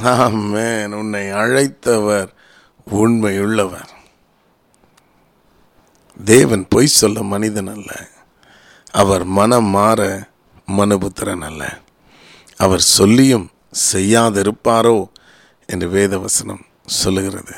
ஆமென் உன்னை அழைத்தவர் உண்மையுள்ளவர் தேவன் பொய் சொல்ல மனிதன் அல்ல அவர் மனம் மாற மனுபுத்திரன் அல்ல அவர் சொல்லியும் செய்யாதிருப்பாரோ என்று வேதவசனம் சொல்லுகிறது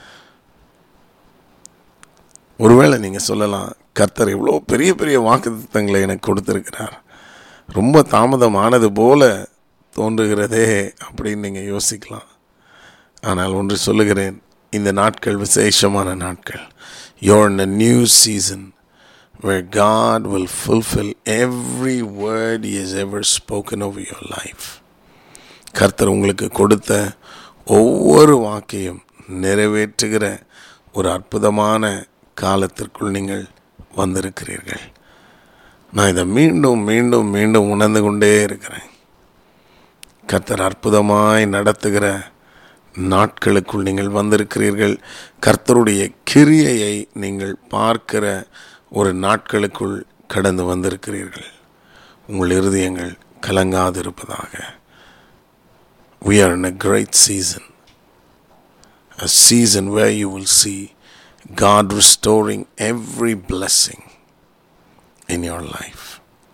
ஒருவேளை நீங்கள் சொல்லலாம் கர்த்தர் இவ்வளோ பெரிய பெரிய வாக்குத்தங்களை எனக்கு கொடுத்துருக்கிறார் ரொம்ப தாமதமானது போல தோன்றுகிறதே அப்படின்னு நீங்கள் யோசிக்கலாம் ஆனால் ஒன்று சொல்லுகிறேன் இந்த நாட்கள் விசேஷமான நாட்கள் your in a new season where God will fulfill every word He has ever spoken over your life. கர்த்தர் உங்களுக்கு கொடுத்த ஒவ்வொரு வாக்கையும் நிறைவேற்றுகிற ஒரு அற்புதமான காலத்திற்குள் நீங்கள் வந்திருக்கிறீர்கள் நான் இதை மீண்டும் மீண்டும் மீண்டும் உணர்ந்து கொண்டே இருக்கிறேன் கர்த்தர் அற்புதமாய் நடத்துகிற நாட்களுக்குள் நீங்கள் வந்திருக்கிறீர்கள் கர்த்தருடைய கிரியையை நீங்கள் பார்க்கிற ஒரு நாட்களுக்குள் கடந்து வந்திருக்கிறீர்கள் உங்கள் இருதயங்கள் கலங்காதிருப்பதாக we are in a great season a season where you will see God restoring every blessing in your life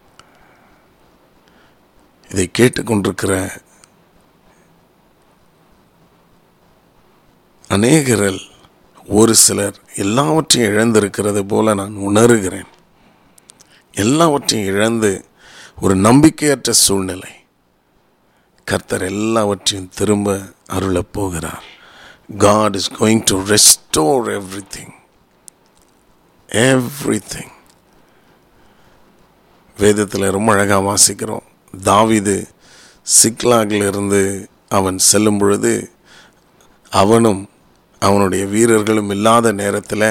இதை கேட்டுக்கொண்டிருக்கிற அநேகரில் ஒரு சிலர் எல்லாவற்றையும் இழந்திருக்கிறது போல நான் உணர்கிறேன் எல்லாவற்றையும் இழந்து ஒரு நம்பிக்கையற்ற சூழ்நிலை கர்த்தர் எல்லாவற்றையும் திரும்ப அருளப் போகிறார் God is going to restore everything. Everything. வேதத்தில் ரொம்ப அழகாக வாசிக்கிறோம் தாவிது சிக்லாகில் இருந்து அவன் செல்லும் பொழுது அவனும் அவனுடைய வீரர்களும் இல்லாத நேரத்தில்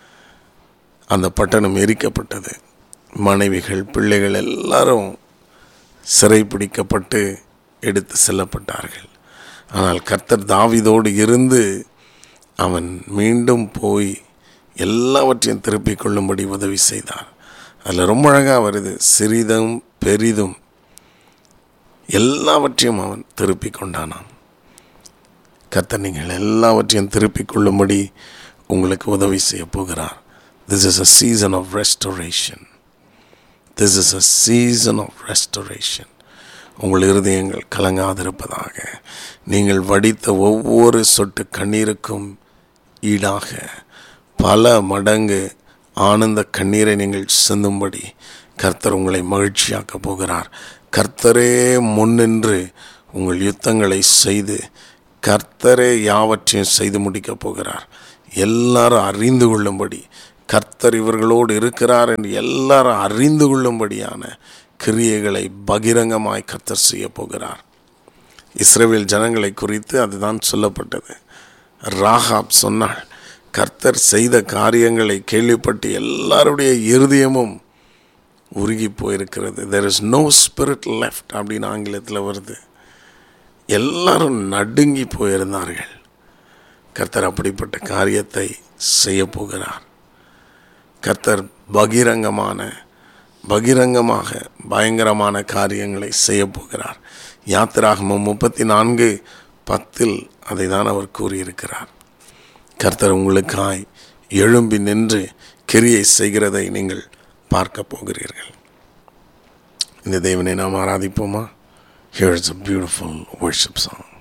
அந்த பட்டணம் எரிக்கப்பட்டது மனைவிகள் பிள்ளைகள் எல்லாரும் சிறைப்பிடிக்கப்பட்டு எடுத்து செல்லப்பட்டார்கள் ஆனால் கர்த்தர் தாவிதோடு இருந்து அவன் மீண்டும் போய் எல்லாவற்றையும் திருப்பிக் கொள்ளும்படி உதவி செய்தார் அதில் ரொம்ப அழகாக வருது சிறிதும் பெரிதும் எல்லாவற்றையும் அவன் திருப்பிக் கொண்டானான் கர்த்தர் நீங்கள் எல்லாவற்றையும் திருப்பிக் கொள்ளும்படி உங்களுக்கு உதவி செய்ய போகிறார் this is a season of restoration this is a season of restoration உங்கள் இருதயங்கள் கலங்காதிருப்பதாக நீங்கள் வடித்த ஒவ்வொரு சொட்டு கண்ணீருக்கும் ஈடாக பல மடங்கு ஆனந்த கண்ணீரை நீங்கள் சிந்தும்படி கர்த்தர் உங்களை மகிழ்ச்சியாக்க போகிறார் கர்த்தரே முன்னின்று உங்கள் யுத்தங்களை செய்து கர்த்தரே யாவற்றையும் செய்து முடிக்கப் போகிறார் எல்லாரும் அறிந்து கொள்ளும்படி கர்த்தர் இவர்களோடு இருக்கிறார் என்று எல்லாரும் அறிந்து கொள்ளும்படியான கிரியைகளை பகிரங்கமாய் கர்த்தர் செய்ய போகிறார் இஸ்ரேல் ஜனங்களை குறித்து அதுதான் சொல்லப்பட்டது ராகாப் சொன்னாள் கர்த்தர் செய்த காரியங்களை கேள்விப்பட்டு எல்லாருடைய இருதயமும் உருகி போயிருக்கிறது there is no spirit left அப்படின்னு ஆங்கிலத்தில் வருது எல்லாரும் நடுங்கி போயிருந்தார்கள் கர்த்தர் அப்படிப்பட்ட காரியத்தை செய்ய போகிறார் கர்த்தர் பகிரங்கமான பகிரங்கமாக பயங்கரமான காரியங்களை செய்ய போகிறார் யாத்திராகமம் முப்பத்தி நான்கு பத்தில் அதை தான் அவர் கூறியிருக்கிறார் கர்த்தர் உங்களுக்காய் எழும்பி நின்று கிரியை செய்கிறதை நீங்கள் பார்க்க போகிறீர்கள் இந்த தேவனை நாம் ஆராதிப்போமா here is a beautiful worship song